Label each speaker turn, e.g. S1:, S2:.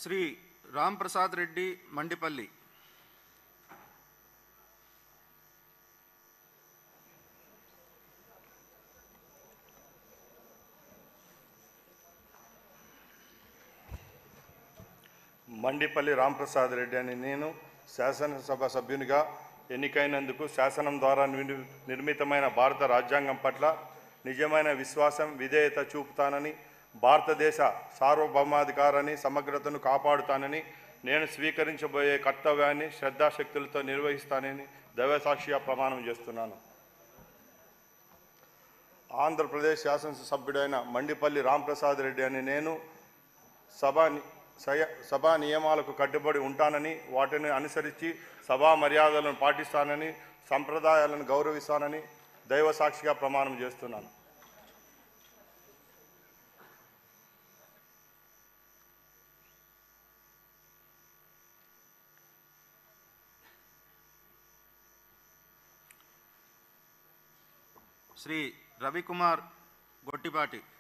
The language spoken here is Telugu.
S1: శ్రీ రామ్ ప్రసాద్ రెడ్డి మండిపల్లి
S2: మండిపల్లి రాంప్రసాద్ రెడ్డి అని నేను శాసనసభ సభ్యునిగా ఎన్నికైనందుకు శాసనం ద్వారా నిర్- నిర్మితమైన భారత రాజ్యాంగం పట్ల నిజమైన విశ్వాసం విధేయత చూపుతానని భారతదేశ సార్వభౌమాధికారాన్ని సమగ్రతను కాపాడుతానని నేను స్వీకరించబోయే కర్తవ్యాన్ని శ్రద్ధాశక్తులతో నిర్వహిస్తానని దైవసాక్షిగా ప్రమాణం చేస్తున్నాను ఆంధ్రప్రదేశ్ శాసనసభ్యుడైన మండిపల్లి రాంప్రసాద్ రెడ్డి అని నేను సభ ని- సయ సభా నియమాలకు కట్టుబడి ఉంటానని వాటిని అనుసరించి సభా మర్యాదలను పాటిస్తానని సంప్రదాయాలను గౌరవిస్తానని దైవ సాక్షిగా ప్రమాణం చేస్తున్నాను
S1: శ్రీ రవికుమార్ గొట్టిపాటి